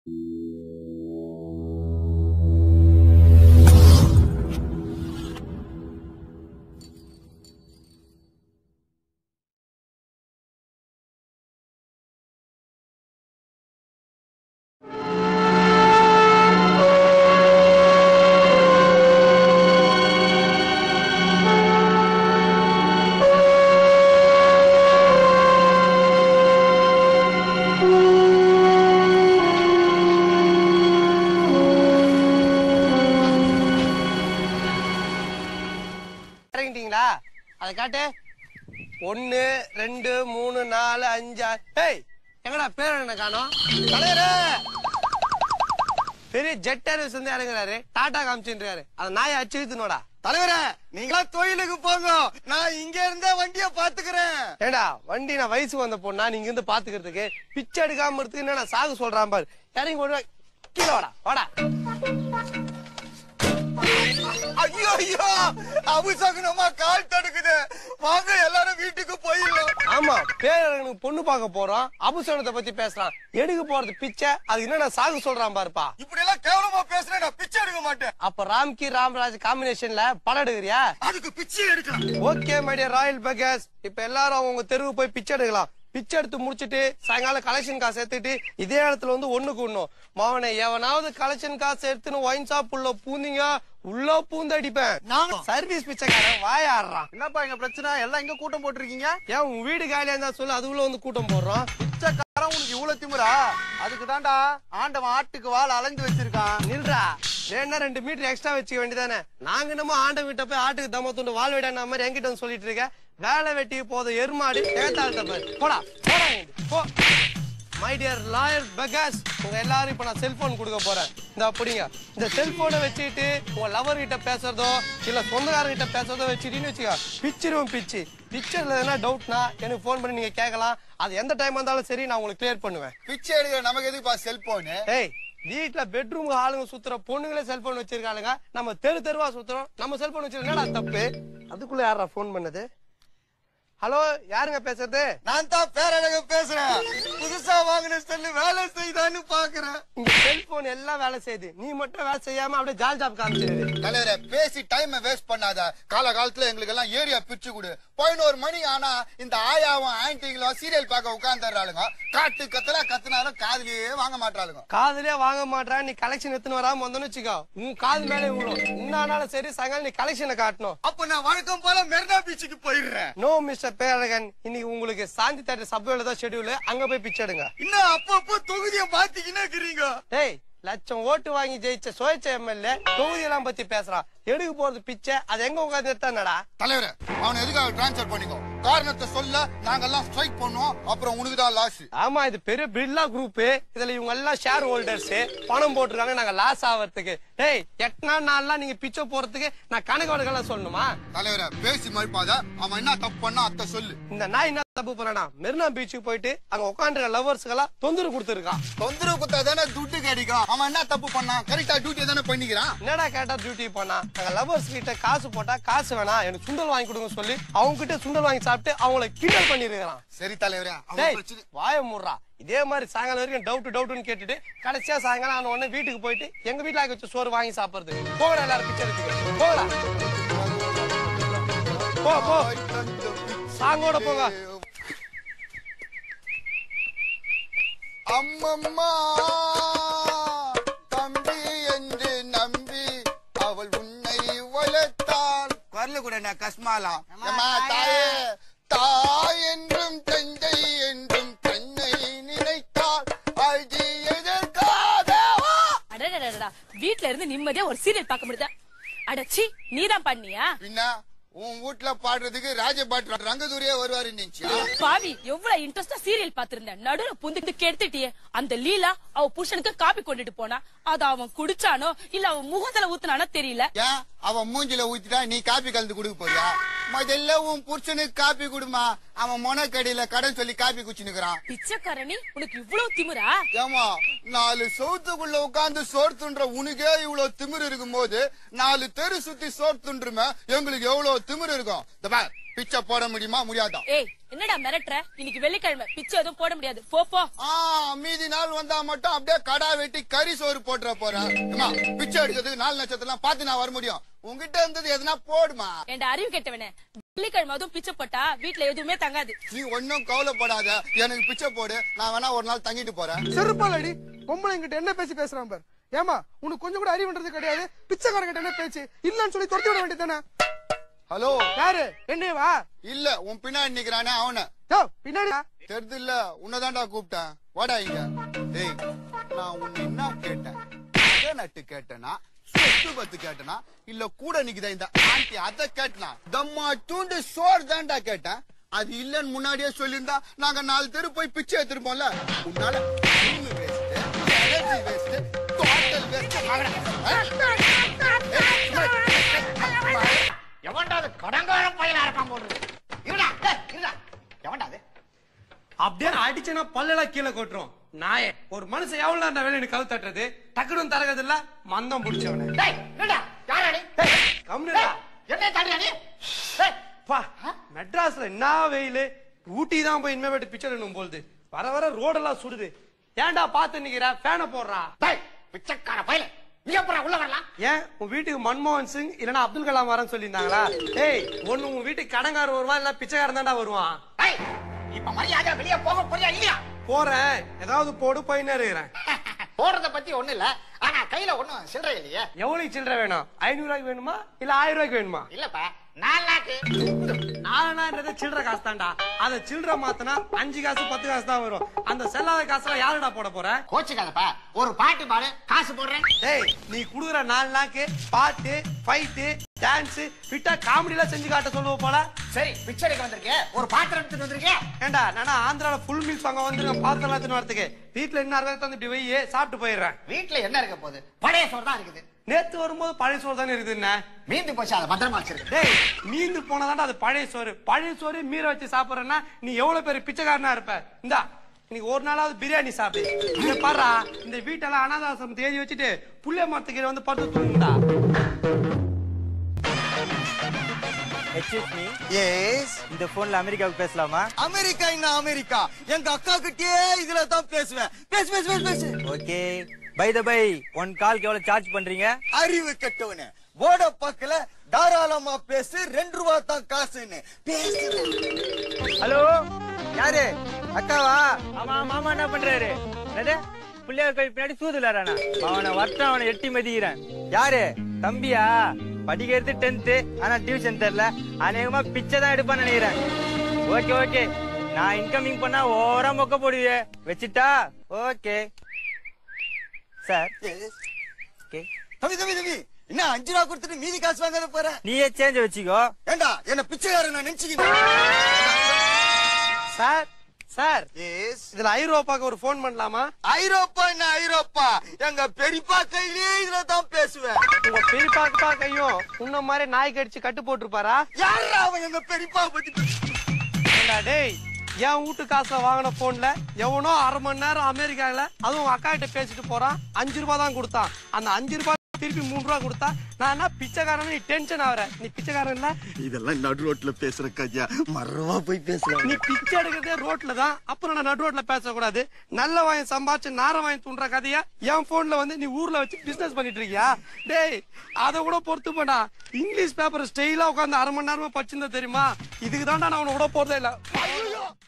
இறங்கிட்டீங்களா அதை காட்டு ஒன்னு ரெண்டு மூணு நாலு அஞ்சு ஆறு ஏய் எங்கடா பேர் என்ன காணோம் தலைவரே பெரிய ஜெட் ஏர்வேஸ் வந்து இறங்குறாரு டாடா காமிச்சுருக்காரு அந்த நாயை அச்சு இழுத்துனோடா தலைவரே நீங்களா தொழிலுக்கு போங்க நான் இங்க இருந்தே வண்டிய பாத்துக்கிறேன் ஏடா வண்டி நான் வயசுக்கு வந்த பொண்ணா நீங்க இருந்து பாத்துக்கிறதுக்கு பிச்சை எடுக்காம இருக்கு என்ன சாகு சொல்றான் பாரு இறங்கி போடுவா கீழே வாடா வாடா ஐயோ ஐயோ அபுசகுனமா கால் தடுக்குது வாங்க எல்லாரும் வீட்டுக்கு போயிடலாம் ஆமா பேரனுக்கு பொண்ணு பார்க்க போறோம் அபுசனத்தை பத்தி பேசலாம் எடுக்க போறது பிச்சை அது என்ன சாகு சொல்றான் பாருப்பா இப்படி எல்லாம் கேவலமா பேசுறேன் நான் பிச்சை எடுக்க மாட்டேன் அப்ப ராம்கி ராம்ராஜ் காம்பினேஷன்ல படம் எடுக்கிறியா அதுக்கு பிச்சை எடுக்கலாம் ஓகே மைடியர் ராயல் பகஸ் இப்ப எல்லாரும் அவங்க தெருவு போய் பிச்சை எடுக்கலாம் பிச்சை எடுத்து முடிச்சிட்டு சாயங்காலம் கலெக்ஷன் காசு எடுத்துட்டு இதே இடத்துல வந்து ஒண்ணு கூடணும் மாவனை எவனாவது கலெக்ஷன் காசு எடுத்துன்னு ஒயின் ஷாப் உள்ள பூந்தீங்க உள்ள பூந்து அடிப்பேன் நாங்க சர்வீஸ் பிச்சைக்காரன் வாயாடுறான் என்னப்பா எங்க பிரச்சனை எல்லாம் இங்க கூட்டம் போட்டிருக்கீங்க ஏன் உன் வீடு காலியா இருந்தா சொல்லு அதுக்குள்ள வந்து கூட்டம் போடுறோம் பிச்சைக்காரன் உனக்கு இவ்வளவு திமிரா அதுக்கு தான்டா ஆண்டவன் ஆட்டுக்கு வால் அலைஞ்சு வச்சிருக்கான் நில்றா வேணா ரெண்டு மீட்டர் எக்ஸ்ட்ரா வச்சுக்க வேண்டியதானே நாங்க என்னமோ ஆண்ட வீட்டை போய் ஆட்டுக்கு தம்ம துண்டு வாழ் விடான மாதிரி என்கிட்ட வந்து சொல்லிட்டு இருக்க வேலை வெட்டி போத எருமாடு ஏத்தாள் தப்பாரு போடா போடா இங்கிட்டு, போ மை டியர் லாயர் பகாஸ் உங்க எல்லாரும் இப்ப நான் செல்போன் கொடுக்க போறேன் இந்த அப்படிங்க இந்த செல்போனை வச்சுட்டு உங்க லவர் கிட்ட பேசுறதோ இல்ல சொந்தக்காரங்க கிட்ட பேசுறதோ வச்சுட்டீங்கன்னு வச்சுக்கோ பிச்சிருவோம் பிச்சு பிக்சர்ல எதனா டவுட்னா எனக்கு ஃபோன் பண்ணி நீங்க கேட்கலாம் அது எந்த டைம் வந்தாலும் சரி நான் உங்களுக்கு கிளியர் பண்ணுவேன் பிச்சை எடுக்கிற நமக்கு எதுக்குப்பா செல்போனு ஏய் வீட்ல பெட்ரூம் ஆளுங்க சுத்துற பொண்ணுங்களே செல்போன் வச்சிருக்காளுங்க நம்ம தெரு தெருவா சுத்துறோம் நம்ம செல்போன் வச்சிருக்கோம் என்னடா தப்பு அதுக்குள்ள யாரா ஃபோன் பண்ணது ஹலோ யாருங்க பேசுறது நான் தான் பேரழக பேசுறேன் புதுசா வாங்கின செல்லு வேலை செய்தான்னு பாக்குறேன் இங்க செல்போன் எல்லாம் வேலை செய்யுது நீ மட்டும் வேலை செய்யாம அப்படியே ஜால் ஜாப் காமிச்சிருது தலைவரே பேசி டைம் வேஸ்ட் பண்ணாத கால காலத்துல எங்களுக்கு எல்லாம் ஏரியா பிரிச்சு கொடு பதினோரு மணி ஆனா இந்த ஆயாவும் ஆன்டிங்களும் சீரியல் பார்க்க உட்கார்ந்துடுறாளுங்க காட்டு கத்தலா கத்துனாலும் காதுலயே வாங்க மாட்டாளுங்க காதுலயே வாங்க மாட்டான் நீ கலெக்ஷன் எடுத்துன்னு வராம வந்தோன்னு வச்சுக்கோ உன் காது மேலே விழும் என்னாலும் சரி சாயங்காலம் நீ கலெக்ஷனை காட்டணும் அப்ப நான் வழக்கம் போல மெரினா பீச்சுக்கு போயிடுறேன் நோ மிஸ்டர் பேரழகன் இன்னைக்கு உங்களுக்கு சாந்தி தேட்டர் சப்வேல தான் ஷெட்யூல் அங்க போய் பிச்சை எடுங்க இன்னும் அப்பப்போ தொகுதியை மாத்திக்கினே இருக்கிறீங்க டேய் லட்சம் ஓட்டு வாங்கி ஜெயிச்ச சுயேட்சை எம்எல்ஏ தொகுதியெல்லாம் பத்தி பேசுறான் எடுக்க போறது பிச்சை அது எங்க உட்காந்து எடுத்தானடா தலைவரே அவனை எதுக்காக டிரான்ஸ்பர் பண்ணிக்கோ காரணத்தை சொல்ல நாங்கெல்லாம் ஸ்ட்ரைக் பண்ணுவோம் அப்புறம் உனக்கு தான் லாஸ் ஆமா இது பெரிய பிர்லா குரூப் இதுல இவங்க எல்லாம் ஷேர் ஹோல்டர்ஸ் பணம் போட்டிருக்காங்க நாங்க லாஸ் ஆவறதுக்கு டேய் எட்டனா நாள்லாம் நீங்க பிச்சை போறதுக்கு நான் கணக்கு வழக்கெல்லாம் சொல்லணுமா தலைவரே பேசி மறுப்பாத அவன் என்ன தப்பு பண்ணா அத்தை சொல்லு இந்த நாய் என்ன தப்பு பண்ணனா மெரினா பீச்சுக்கு போயிட்டு அங்க உட்காந்துருக்க லவர்ஸ்க்கு எல்லாம் தொந்தரவு கொடுத்துருக்கான் தொந்தரவு குத்தா தானே துட்டு கிடைக்கும் அவன் என்ன தப்பு பண்ணான் கரெக்டா டியூட்டி தானே பண்ணிக்கிறான் என்னடா கேட்டா டியூட்டி பண்ணா நாங்க லவர்ஸ் கிட்ட காசு போட்டா காசு வேணாம் எனக்கு சுண்டல் வாங்கி கொடுங்க சொல்லி அவங்க கிட்ட சுண்டல் வாங்கி சாப்பிட்டு அவங்கள கிண்டல் பண்ணிருக்கான் சரி தலைவரே அவன் டேய் பிரச்சனை வாய மூடுறா இதே மாதிரி சாயங்காலம் வரைக்கும் டவுட் டவுட்னு கேட்டுட்டு கடைசியா சாயங்காலம் ஆன உடனே வீட்டுக்கு போயிட்டு எங்க வீட்டுல ஆக்கி வச்ச சோறு வாங்கி சாப்பிடுறது போகடா எல்லாரும் பிச்சை எடுத்துக்க போகடா போ போ சாங்கோட போங்க அம்மம்மா தம்பி என்று நம்பி அவள் உன்னை வளர்த்தாள் குரல கூட நான் கஸ்மாலாம் அம்மா, தாயே தாய் என்றும் தந்தை என்றும் தன்னை நினைத்தாள் அழகி எதற்காகவா அடடடடா வீட்ல இருந்து நிம்மதியா ஒரு சீரியல் பார்க்க முடியுதா அடச்சி நீதான் பண்ணியா பின்ன உன் வீட்ல பாடுறதுக்கு ராஜபாட்டு ரங்கதுரியே வருவாரு நினைச்சியா பாவி எவ்வளவு இன்ட்ரெஸ்டா சீரியல் பாத்திருந்தேன் நடுவுல புந்து கெடுத்துட்டியே அந்த லீலா அவ புருஷனுக்கு காப்பி கொண்டுட்டு போனா அத அவன் குடிச்சானோ இல்ல அவன் முகத்துல ஊத்துனானோ தெரியல ஏன் அவன் மூஞ்சில ஊத்திட்டா நீ காப்பி கலந்து கொடுக்க போறியா முதல்ல உன் புருஷனுக்கு காப்பி குடுமா அவன் மொனக்கடியில கடன் சொல்லி காப்பி குச்சினுக்குறான் பிச்சைக்காரனி உனக்கு இவ்வளவு திமிரா ஏமா நாலு சவுத்துக்குள்ள உட்கார்ந்து சோறு துன்ற உனக்கே இவ்வளவு திமிரு இருக்கும் போது நாலு தெரு சுத்தி சோறு துண்டுருமே எங்களுக்கு எவ்வளவு திமிரு இருக்கும் இந்த பார், பிச்சை போட முடியுமா முடியாதா ஏய் என்னடா மிரட்டுற இன்னைக்கு வெள்ளிக்கிழமை பிச்சை எதுவும் போட முடியாது போ போ ஆ மீதி நாள் வந்தா மட்டும் அப்படியே கடா வெட்டி கறி சோறு போட்டுற போறேன் ஏம்மா, பிச்சை எடுக்கிறதுக்கு நாலு நட்சத்திரம் பார்த்து நான் வர முடியும் உன்கிட்ட இருந்தது எதுனா போடுமா என்ட அறிவு கெட்டவனே வெள்ளிக்கிழமை அதுவும் பிச்சை போட்டா வீட்டுல எதுவுமே தங்காது நீ ஒன்னும் கவலைப்படாத எனக்கு பிச்சை போடு நான் வேணா ஒரு நாள் தங்கிட்டு போறேன் செருப்பாலடி பொம்பளைங்கிட்ட என்ன பேசி பேசுறான் பார் ஏமா உனக்கு கொஞ்சம் கூட அறிவுன்றது கிடையாது பிச்சைக்காரங்கிட்ட என்ன பேச்சு இல்லன்னு சொல்லி துரத்தி விட வேண்டியதானே ஹலோ யாரு என்னவா இல்ல உன் பின்னாடி நிக்கிறானே அவன யோ பின்னாடி வா. தெரிது இல்ல உன்னதான்டா கூப்பிட்டேன் வாடா இங்க டேய் நான் உன்னை என்ன கேட்டேன் நகை நட்டு கேட்டனா சொத்து பத்து கேட்டனா இல்ல கூட நிக்குதா இந்த ஆண்டி அத கேட்டனா தம்மா தூண்டு சோறு தான்டா கேட்டேன் அது இல்லன்னு முன்னாடியே சொல்லியிருந்தா நாங்க நாலு தெரு போய் பிச்சை எடுத்திருப்போம்ல உன்னால time waste, energy waste, total waste. எவன்டா அது கடங்கார பயிலா இருக்கான் போடுறது இருடா டேய், இருடா எவன்டா அது அப்படியே அடிச்சனா பல்லெல்லாம் கீழே கொட்டுறோம் நாயே ஒரு மனுஷன் எவ்வளவு நேரம் வேலை எனக்கு கவு தட்டுறது டக்குனு தரகது இல்ல மந்தம் பிடிச்சவன டேய் இருடா யாரா நீ டேய், கம்முனு டேய், என்ன தடுறா நீ டேய், பா மெட்ராஸ்ல என்ன வெயிலு ஊட்டி தான் போய் இனிமே போயிட்டு பிச்சை எடுக்கணும் போகுது வர வர ரோடெல்லாம் சுடுது ஏன்டா பாத்து நிக்கிற ஃபேனை போடுறா டேய் பிச்சைக்கார பயில நீ எப்பறம் உள்ள வரலாம் ஏன் உன் வீட்டுக்கு மன்மோகன் சிங் இல்லனா அப்துல் கலாம் வரேன்னு சொல்லியிருந்தாங்களா ஏய் ஒண்ணு உன் வீட்டுக்கு கடங்காரன் வருவான் இல்ல பிச்சைக்காரன் தான்டா வருவான் டேய் இப்ப மரியாதை வெளிய போக போறியா இல்லையா போறேன் ஏதாவது போடு போயின்னு இருக்கிறேன் போறத பத்தி ஒண்ணு இல்ல ஆனா கையில ஒண்ணும் சில்லறை இல்லையே எவ்வளவு சில்லறை வேணும் ஐநூறு ரூபாய்க்கு வேணுமா இல்ல ஆயிரம் ரூபாய்க்கு வேணுமா இல்லப்பா நாலு லாக்கு நாலனான்றது சில்லற காசு தான்டா அத சில்லற மாத்தினா அஞ்சு காசு பத்து காசு தான் வரும் அந்த செல்லாத காசுல யாருடா போட போற கோச்சுக்காதப்பா ஒரு பாட்டு பாடு காசு போடுறேன் டேய் நீ குடுக்குற நாலு நாக்கு பாட்டு ஃபைட்டு டான்ஸ் விட்டா காமெடி எல்லாம் செஞ்சு காட்ட சொல்லுவ போல சரி பிச்சை எடுக்க வந்திருக்கே ஒரு பாத்திரம் எடுத்துட்டு வந்திருக்கே ஏண்டா நானா ஆந்திரால ஃபுல் மீல்ஸ் வாங்க வந்துருக்கேன் பாத்திரம் எடுத்துன்னு வரதுக்கு வீட்டுல என்ன அறுபது தந்து இப்படி வையே சாப்பிட்டு போயிடுறேன் வீட்டுல என்ன இருக்க போகுது பழைய சோறு தான் இருக்குது நேத்து வரும்போது பழைய சோறு தானே இருக்குதுண்ணே மீந்து போச்சு அதை பத்திரமா வச்சிருக்கு டேய் மீந்து போனதாண்டா அது பழைய சோறு பழைய சோறு மீற வச்சு சாப்பிடுறேன்னா நீ எவ்வளவு பெரிய பிச்சைக்காரனா இருப்ப இந்தா இன்னைக்கு ஒரு நாளாவது பிரியாணி சாப்பிடு இங்க பாருடா இந்த வீட்டெல்லாம் அனாதாசிரமத்தை எழுதி வச்சுட்டு புளிய மரத்துக்கு வந்து படுத்து தூங்குடா எக்ஸ்கியூஸ் மீ எஸ் இந்த போன்ல அமெரிக்காவுக்கு பேசலாமா அமெரிக்கா என்ன அமெரிக்கா எங்க அக்கா கிட்டே இதுல தான் பேசுவேன் பேசு பேசு பேசு பேசு okay bye the bye one கால்க்கு எவ்வளவு சார்ஜ் பண்றீங்க அறிவு கெட்டவனே போட பக்கல தாராளமா பேசு ரெண்டு ரூபா தான் காசுன்னு பேசு ஹலோ யாரு அக்காவா ஆமா மாமா என்ன பண்றாரு என்னது பிள்ளையார் கோயில் பின்னாடி சூது விளையாடுறானா அவனை வட்டம் அவனை எட்டி மதிக்கிறேன் யாரு தம்பியா படிக்கிறது டென்த்து ஆனா டியூஷன் தெரியல அநேகமா பிச்சை தான் எடுப்பான்னு நினைக்கிறேன் ஓகே ஓகே நான் இன்கமிங் பண்ணா ஓரா மொக்க போடுவியே வச்சிட்டா ஓகே சார் ஓகே தம்பி தம்பி தம்பி என்ன அஞ்சு ரூபா கொடுத்துட்டு மீதி காசு வாங்காத போற நீயே சேஞ்ச் வச்சுக்கோ ஏண்டா என்ன பிச்சைக்காரன் நான் நினைச்சுக்கிறேன் சார் சார் எஸ் இதுல ஐரோப்பாக்கு ஒரு ஃபோன் பண்ணலாமா ஐரோப்பா என்ன ஐரோப்பா எங்க பெரியப்பா கையிலே இதுல தான் பேசுவேன் உங்க பெரியப்பா கையும் உன்ன மாதிரி நாய் கடிச்சு கட்டு போட்டிருப்பாரா யாரா அவன் எங்க பெரியப்பா பத்தி பேசு- ஏண்டா டேய் என் வீட்டு காசை வாங்கின போன்ல எவனோ அரை மணி நேரம் அமெரிக்கால அதுவும் உங்க அக்கா கிட்ட பேசிட்டு போறான் அஞ்சு ரூபாய் தான் கொடுத்தான் அந்த அஞ்சு ரூபாய் திருப்பி மூணு ரூபாய் கொடுத்தா நான் என்ன பிச்சைக்காரன் நீ டென்ஷன் ஆகுற நீ பிச்சைக்காரன் இல்ல இதெல்லாம் நடு ரோட்ல பேசுற கஜா மரமா போய் பேசலாம் நீ பிச்சை எடுக்கிறதே ரோட்ல தான் அப்புறம் நான் நடு ரோட்ல பேசக்கூடாது நல்ல வாங்கி சம்பாதிச்சு நார வாங்கி தூண்டுற கதையா என் போன்ல வந்து நீ ஊர்ல வச்சு பிசினஸ் பண்ணிட்டு இருக்கியா டேய் அதை கூட பொறுத்து போடா இங்கிலீஷ் பேப்பர் ஸ்டெயிலா உட்காந்து அரை மணி நேரமா படிச்சிருந்தா தெரியுமா இதுக்கு தான்டா நான் உன விட போறதே இல்ல